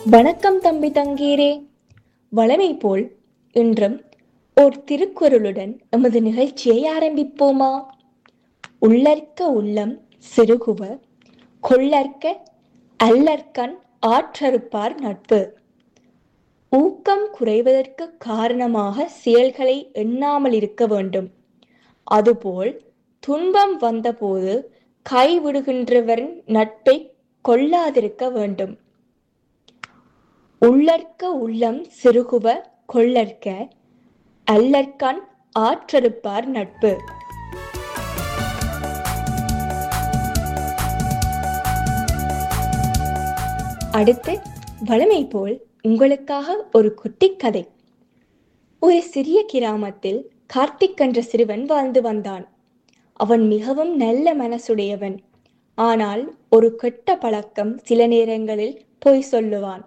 வணக்கம் தம்பி தங்கீரே வளமை போல் இன்றும் ஓர் திருக்குறளுடன் எமது நிகழ்ச்சியை ஆரம்பிப்போமா உள்ளற்க உள்ளம் சிறுகுவ கொள்ளற்க அல்லற்கண் ஆற்றறுப்பார் நட்பு ஊக்கம் குறைவதற்கு காரணமாக செயல்களை எண்ணாமல் இருக்க வேண்டும் அதுபோல் துன்பம் வந்தபோது கைவிடுகின்றவரின் நட்பை கொள்ளாதிருக்க வேண்டும் உள்ளற்க உள்ளம் சிறுகுவ கொள்ளற்க அல்லற்கண் ஆற்றறுப்பார் நட்பு அடுத்து வளமை போல் உங்களுக்காக ஒரு குட்டி கதை ஒரு சிறிய கிராமத்தில் கார்த்திக் என்ற சிறுவன் வாழ்ந்து வந்தான் அவன் மிகவும் நல்ல மனசுடையவன் ஆனால் ஒரு கெட்ட பழக்கம் சில நேரங்களில் பொய் சொல்லுவான்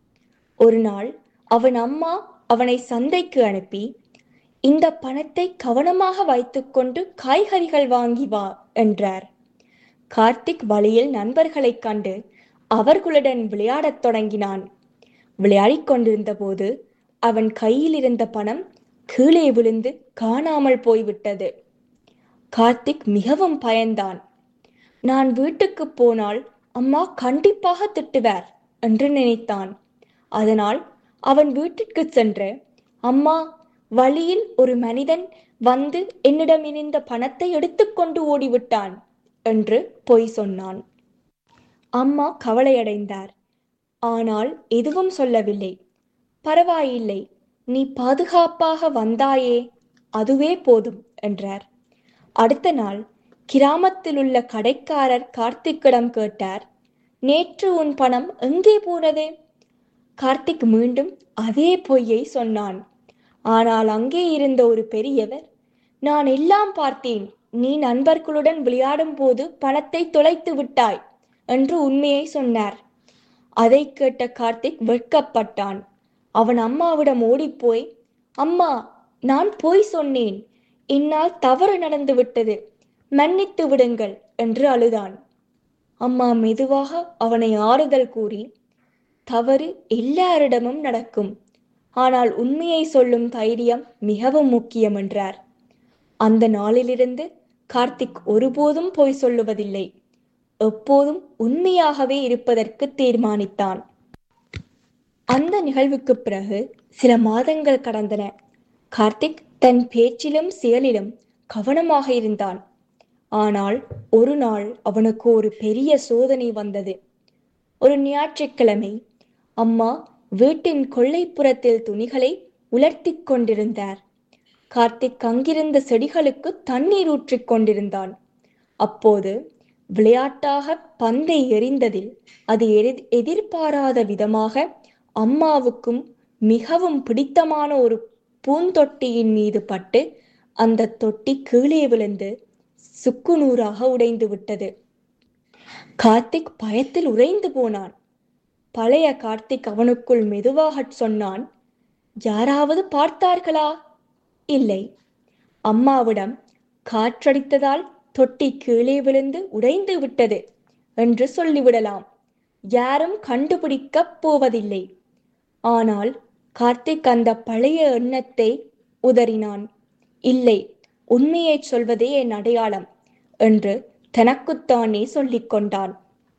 ஒரு நாள் அவன் அம்மா அவனை சந்தைக்கு அனுப்பி இந்த பணத்தை கவனமாக வைத்துக்கொண்டு காய்கறிகள் வாங்கி வா என்றார் கார்த்திக் வழியில் நண்பர்களைக் கண்டு அவர்களுடன் விளையாடத் தொடங்கினான் விளையாடிக் கொண்டிருந்த போது அவன் கையில் இருந்த பணம் கீழே விழுந்து காணாமல் போய்விட்டது கார்த்திக் மிகவும் பயந்தான் நான் வீட்டுக்கு போனால் அம்மா கண்டிப்பாக திட்டுவார் என்று நினைத்தான் அதனால் அவன் வீட்டிற்கு சென்று அம்மா வழியில் ஒரு மனிதன் வந்து என்னிடம் இருந்த பணத்தை எடுத்துக்கொண்டு ஓடிவிட்டான் என்று பொய் சொன்னான் அம்மா கவலையடைந்தார் ஆனால் எதுவும் சொல்லவில்லை பரவாயில்லை நீ பாதுகாப்பாக வந்தாயே அதுவே போதும் என்றார் அடுத்த நாள் கிராமத்தில் உள்ள கடைக்காரர் கார்த்திக்கிடம் கேட்டார் நேற்று உன் பணம் எங்கே போனது கார்த்திக் மீண்டும் அதே பொய்யை சொன்னான் ஆனால் அங்கே இருந்த ஒரு பெரியவர் நான் எல்லாம் பார்த்தேன் நீ நண்பர்களுடன் விளையாடும் போது பணத்தை தொலைத்து விட்டாய் என்று உண்மையை சொன்னார் அதை கேட்ட கார்த்திக் வெட்கப்பட்டான் அவன் அம்மாவிடம் ஓடிப்போய் அம்மா நான் பொய் சொன்னேன் என்னால் தவறு நடந்து விட்டது மன்னித்து விடுங்கள் என்று அழுதான் அம்மா மெதுவாக அவனை ஆறுதல் கூறி தவறு எல்லாரிடமும் நடக்கும் ஆனால் உண்மையை சொல்லும் தைரியம் மிகவும் முக்கியம் என்றார் அந்த நாளிலிருந்து கார்த்திக் ஒருபோதும் பொய் சொல்லுவதில்லை எப்போதும் உண்மையாகவே இருப்பதற்கு தீர்மானித்தான் அந்த நிகழ்வுக்கு பிறகு சில மாதங்கள் கடந்தன கார்த்திக் தன் பேச்சிலும் செயலிலும் கவனமாக இருந்தான் ஆனால் ஒரு நாள் அவனுக்கு ஒரு பெரிய சோதனை வந்தது ஒரு ஞாயிற்றுக்கிழமை அம்மா வீட்டின் கொள்ளைப்புறத்தில் துணிகளை உலர்த்தி கொண்டிருந்தார் கார்த்திக் அங்கிருந்த செடிகளுக்கு தண்ணீர் ஊற்றிக் கொண்டிருந்தான் அப்போது விளையாட்டாக பந்தை எறிந்ததில் அது எதிர்பாராத விதமாக அம்மாவுக்கும் மிகவும் பிடித்தமான ஒரு பூந்தொட்டியின் மீது பட்டு அந்த தொட்டி கீழே விழுந்து சுக்குநூறாக உடைந்து விட்டது கார்த்திக் பயத்தில் உறைந்து போனான் பழைய கார்த்திக் அவனுக்குள் மெதுவாக சொன்னான் யாராவது பார்த்தார்களா இல்லை அம்மாவிடம் காற்றடித்ததால் தொட்டி கீழே விழுந்து உடைந்து விட்டது என்று சொல்லிவிடலாம் யாரும் கண்டுபிடிக்கப் போவதில்லை ஆனால் கார்த்திக் அந்த பழைய எண்ணத்தை உதறினான் இல்லை உண்மையை சொல்வதே என் அடையாளம் என்று தனக்குத்தானே சொல்லிக் கொண்டான்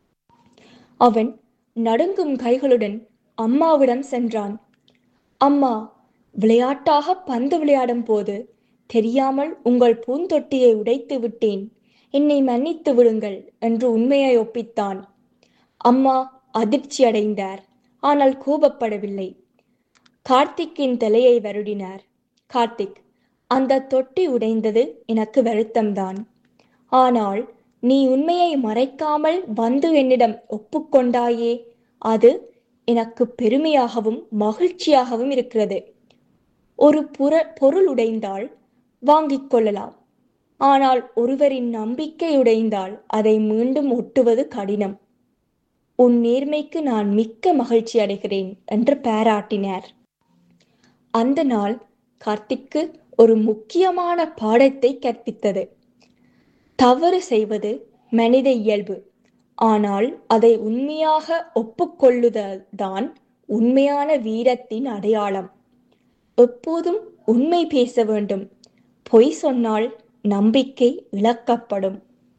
அவன் நடுங்கும் கைகளுடன் அம்மாவிடம் சென்றான் அம்மா விளையாட்டாக பந்து விளையாடும் போது தெரியாமல் உங்கள் பூந்தொட்டியை உடைத்து விட்டேன் என்னை மன்னித்து விடுங்கள் என்று உண்மையை ஒப்பித்தான் அம்மா அதிர்ச்சி அடைந்தார் ஆனால் கோபப்படவில்லை கார்த்திக்கின் தலையை வருடினார் கார்த்திக் அந்த தொட்டி உடைந்தது எனக்கு வருத்தம்தான் ஆனால் நீ உண்மையை மறைக்காமல் வந்து என்னிடம் ஒப்புக்கொண்டாயே அது எனக்கு பெருமையாகவும் மகிழ்ச்சியாகவும் இருக்கிறது ஒரு புற பொருள் உடைந்தால் வாங்கிக் கொள்ளலாம் ஆனால் ஒருவரின் நம்பிக்கை உடைந்தால் அதை மீண்டும் ஒட்டுவது கடினம் உன் நேர்மைக்கு நான் மிக்க மகிழ்ச்சி அடைகிறேன் என்று பாராட்டினார் அந்த நாள் கார்த்திக்கு ஒரு முக்கியமான பாடத்தை கற்பித்தது தவறு செய்வது மனித இயல்பு ஆனால் அதை உண்மையாக ஒப்புக்கொள்ளுதல்தான் உண்மையான வீரத்தின் அடையாளம் எப்போதும் உண்மை பேச வேண்டும் பொய் சொன்னால் நம்பிக்கை இழக்கப்படும்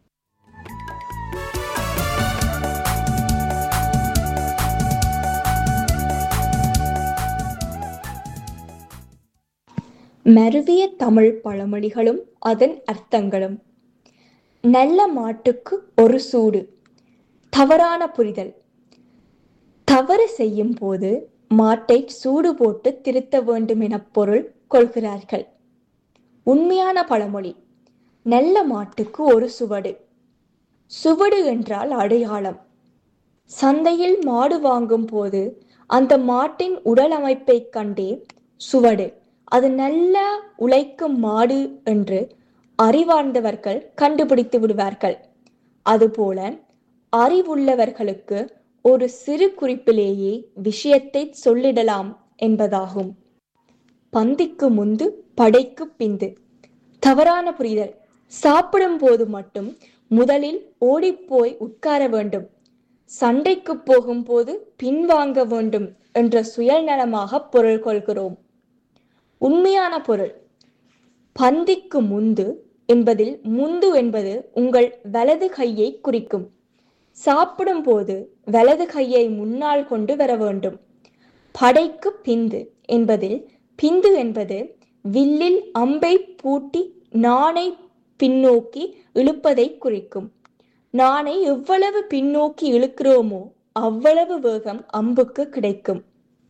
மருவிய தமிழ் பழமொழிகளும் அதன் அர்த்தங்களும் நல்ல மாட்டுக்கு ஒரு சூடு தவறான புரிதல் தவறு செய்யும் போது மாட்டை சூடு போட்டு திருத்த வேண்டும் என பொருள் கொள்கிறார்கள் உண்மையான பழமொழி நல்ல மாட்டுக்கு ஒரு சுவடு சுவடு என்றால் அடையாளம் சந்தையில் மாடு வாங்கும் போது அந்த மாட்டின் உடல் அமைப்பை கண்டே சுவடு அது நல்ல உழைக்கும் மாடு என்று அறிவார்ந்தவர்கள் கண்டுபிடித்து விடுவார்கள் அதுபோல அறிவுள்ளவர்களுக்கு ஒரு சிறு குறிப்பிலேயே விஷயத்தை சொல்லிடலாம் என்பதாகும் பந்திக்கு முந்து படைக்கு பிந்து தவறான புரிதல் சாப்பிடும் போது மட்டும் முதலில் ஓடிப்போய் உட்கார வேண்டும் சண்டைக்கு போகும்போது பின்வாங்க வேண்டும் என்ற சுயநலமாக பொருள் கொள்கிறோம் உண்மையான பொருள் பந்திக்கு முந்து என்பதில் முந்து என்பது உங்கள் வலது கையை குறிக்கும் சாப்பிடும் போது வலது கையை முன்னால் கொண்டு வர வேண்டும் படைக்கு பிந்து என்பதில் பிந்து என்பது வில்லில் அம்பை பூட்டி நாணை பின்னோக்கி இழுப்பதை குறிக்கும் நாணை எவ்வளவு பின்னோக்கி இழுக்கிறோமோ அவ்வளவு வேகம் அம்புக்கு கிடைக்கும்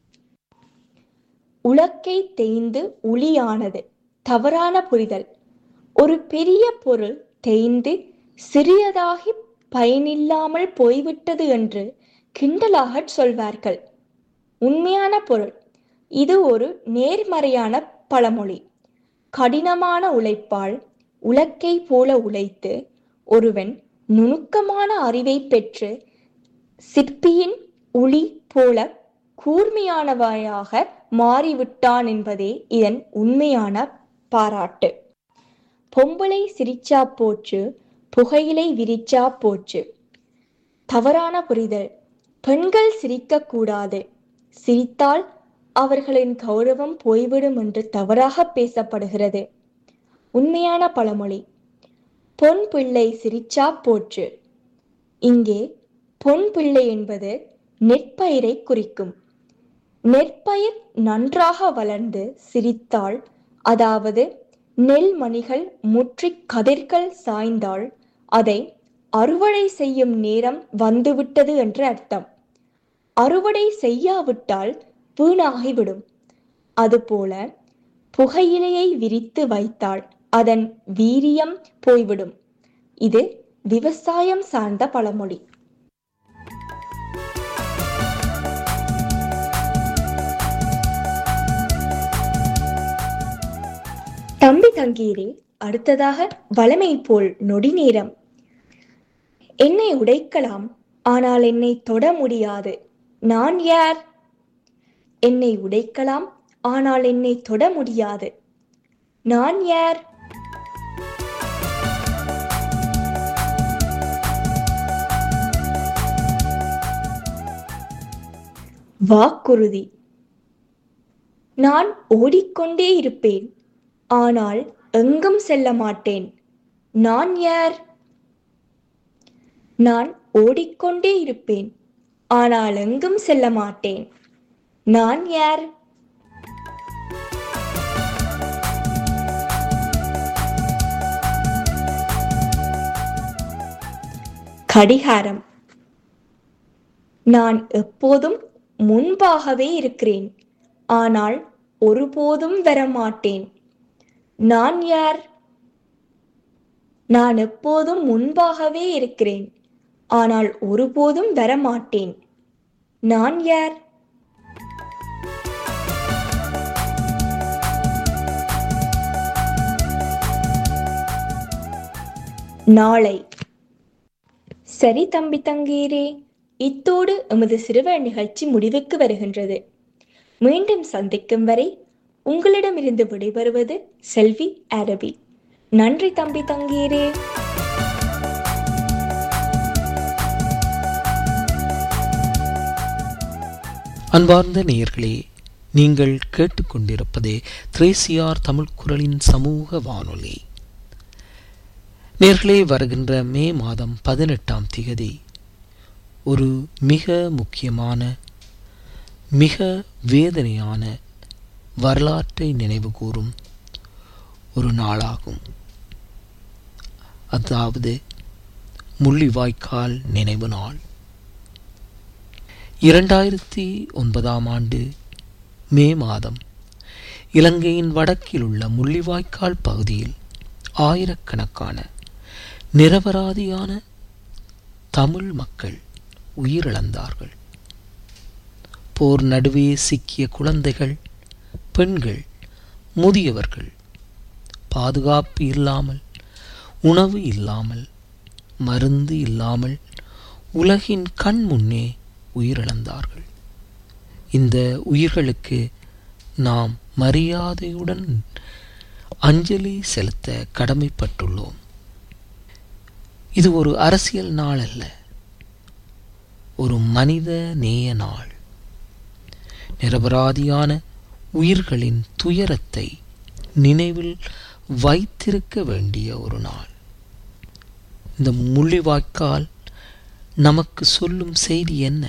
உலக்கை தேய்ந்து உளியானது தவறான புரிதல் ஒரு பெரிய பொருள் தேய்ந்து சிறியதாகி பயனில்லாமல் போய்விட்டது என்று கிண்டலாக சொல்வார்கள் உண்மையான பொருள் இது ஒரு நேர்மறையான பழமொழி கடினமான உழைப்பால் உலக்கை போல உழைத்து ஒருவன் நுணுக்கமான அறிவை பெற்று சிற்பியின் உளி போல கூர்மையானவையாக மாறிவிட்டான் என்பதே இதன் உண்மையான பாராட்டு பொம்பளை சிரிச்சா போச்சு புகையிலை விரிச்சா போச்சு தவறான புரிதல் பெண்கள் சிரிக்க கூடாது சிரித்தால் அவர்களின் கௌரவம் போய்விடும் என்று தவறாக பேசப்படுகிறது உண்மையான பழமொழி பொன் பிள்ளை சிரிச்சா போச்சு இங்கே பொன் பிள்ளை என்பது நெற்பயிரை குறிக்கும் நெற்பயிர் நன்றாக வளர்ந்து சிரித்தால் அதாவது நெல் மணிகள் முற்றி கதிர்கள் சாய்ந்தால் அதை அறுவடை செய்யும் நேரம் வந்துவிட்டது என்று அர்த்தம் அறுவடை செய்யாவிட்டால் வீணாகிவிடும் அதுபோல புகையிலையை விரித்து வைத்தால் அதன் வீரியம் போய்விடும் இது விவசாயம் சார்ந்த பழமொழி தம்பி தங்கீரே அடுத்ததாக வளமை போல் நொடி நேரம் என்னை உடைக்கலாம் ஆனால் என்னை தொட முடியாது நான் யார் என்னை உடைக்கலாம் ஆனால் என்னை தொட முடியாது நான் யார் வாக்குறுதி நான் ஓடிக்கொண்டே இருப்பேன் ஆனால் எங்கும் செல்ல மாட்டேன் நான் யார் நான் ஓடிக்கொண்டே இருப்பேன் ஆனால் எங்கும் செல்ல மாட்டேன் நான் யார் கடிகாரம் நான் எப்போதும் முன்பாகவே இருக்கிறேன் ஆனால் ஒருபோதும் வரமாட்டேன் நான் யார் நான் எப்போதும் முன்பாகவே இருக்கிறேன் ஆனால் ஒருபோதும் வரமாட்டேன் நான் யார் நாளை சரி தம்பி தங்கீரே இத்தோடு எமது சிறுவர் நிகழ்ச்சி முடிவுக்கு வருகின்றது மீண்டும் சந்திக்கும் வரை உங்களிடமிருந்து விடைபெறுவது செல்வி அரபி நன்றி தம்பி தங்கீரே அன்பார்ந்த நேயர்களே நீங்கள் கேட்டுக்கொண்டிருப்பது திரேசியார் தமிழ் குரலின் சமூக வானொலி நேர்களே வருகின்ற மே மாதம் பதினெட்டாம் திகதி ஒரு மிக முக்கியமான மிக வேதனையான வரலாற்றை நினைவு கூறும் ஒரு நாளாகும் அதாவது முள்ளிவாய்க்கால் நினைவு நாள் இரண்டாயிரத்தி ஒன்பதாம் ஆண்டு மே மாதம் இலங்கையின் வடக்கில் உள்ள முள்ளிவாய்க்கால் பகுதியில் ஆயிரக்கணக்கான நிரபராதியான தமிழ் மக்கள் உயிரிழந்தார்கள் போர் நடுவே சிக்கிய குழந்தைகள் பெண்கள் முதியவர்கள் பாதுகாப்பு இல்லாமல் உணவு இல்லாமல் மருந்து இல்லாமல் உலகின் கண் முன்னே உயிரிழந்தார்கள் இந்த உயிர்களுக்கு நாம் மரியாதையுடன் அஞ்சலி செலுத்த கடமைப்பட்டுள்ளோம் இது ஒரு அரசியல் நாள் அல்ல ஒரு மனித நேய நாள் நிரபராதியான உயிர்களின் துயரத்தை நினைவில் வைத்திருக்க வேண்டிய ஒரு நாள் இந்த முள்ளிவாய்க்கால் நமக்கு சொல்லும் செய்தி என்ன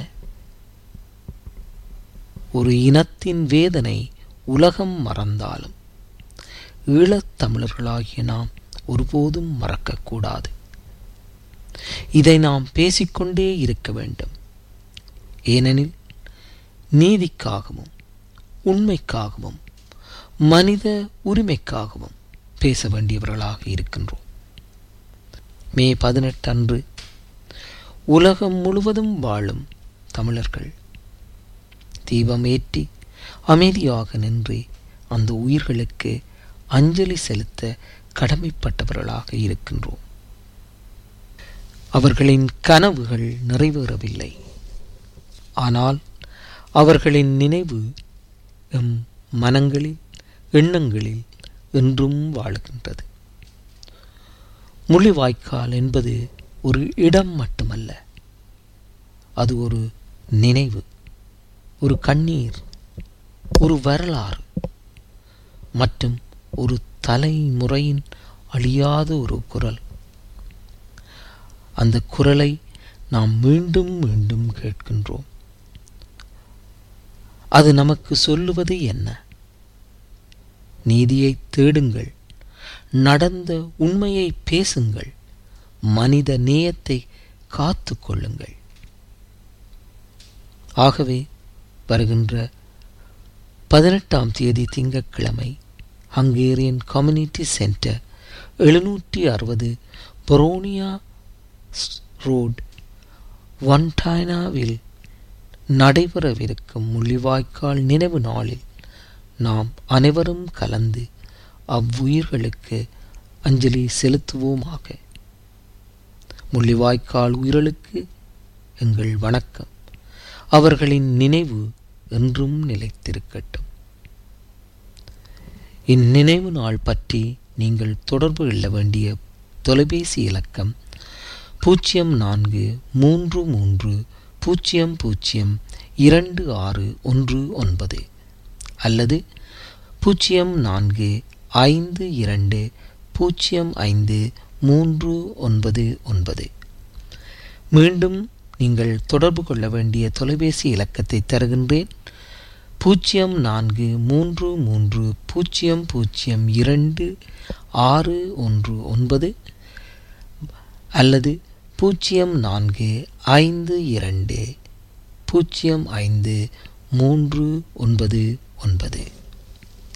ஒரு இனத்தின் வேதனை உலகம் மறந்தாலும் ஈழத்தமிழர்களாகிய நாம் ஒருபோதும் மறக்கக்கூடாது இதை நாம் பேசிக்கொண்டே இருக்க வேண்டும் ஏனெனில் நீதிக்காகவும் உண்மைக்காகவும் மனித உரிமைக்காகவும் பேச வேண்டியவர்களாக இருக்கின்றோம் மே பதினெட்டு அன்று உலகம் முழுவதும் வாழும் தமிழர்கள் தீபம் ஏற்றி அமைதியாக நின்று அந்த உயிர்களுக்கு அஞ்சலி செலுத்த கடமைப்பட்டவர்களாக இருக்கின்றோம் அவர்களின் கனவுகள் நிறைவேறவில்லை ஆனால் அவர்களின் நினைவு எம் மனங்களில் எண்ணங்களில் என்றும் வாழுகின்றது முள்ளிவாய்க்கால் என்பது ஒரு இடம் மட்டுமல்ல அது ஒரு நினைவு ஒரு கண்ணீர் ஒரு வரலாறு மற்றும் ஒரு தலைமுறையின் அழியாத ஒரு குரல் அந்த குரலை நாம் மீண்டும் மீண்டும் கேட்கின்றோம் அது நமக்கு சொல்லுவது என்ன நீதியை தேடுங்கள் நடந்த உண்மையை பேசுங்கள் மனித நேயத்தை காத்து கொள்ளுங்கள் ஆகவே வருகின்ற பதினெட்டாம் தேதி திங்கட்கிழமை ஹங்கேரியன் கம்யூனிட்டி சென்டர் எழுநூற்றி அறுபது பொரோனியா ரோட் ஒன்டைனாவில் நடைபெறவிருக்கும் முள்ளிவாய்க்கால் நினைவு நாளில் நாம் அனைவரும் கலந்து அவ்வுயிர்களுக்கு அஞ்சலி செலுத்துவோமாக முள்ளிவாய்க்கால் உயிர்களுக்கு எங்கள் வணக்கம் அவர்களின் நினைவு என்றும் நிலைத்திருக்கட்டும் இந்நினைவு நாள் பற்றி நீங்கள் தொடர்பு கொள்ள வேண்டிய தொலைபேசி இலக்கம் பூஜ்ஜியம் நான்கு மூன்று மூன்று பூஜ்ஜியம் பூஜ்ஜியம் இரண்டு ஆறு ஒன்று ஒன்பது அல்லது பூஜ்ஜியம் நான்கு ஐந்து இரண்டு பூஜ்ஜியம் ஐந்து மூன்று ஒன்பது ஒன்பது மீண்டும் நீங்கள் தொடர்பு கொள்ள வேண்டிய தொலைபேசி இலக்கத்தை தருகின்றேன் பூஜ்ஜியம் நான்கு மூன்று மூன்று பூஜ்ஜியம் பூஜ்ஜியம் இரண்டு ஆறு ஒன்று ஒன்பது அல்லது பூஜ்ஜியம் நான்கு ஐந்து இரண்டு பூஜ்ஜியம் ஐந்து மூன்று ஒன்பது ஒன்பது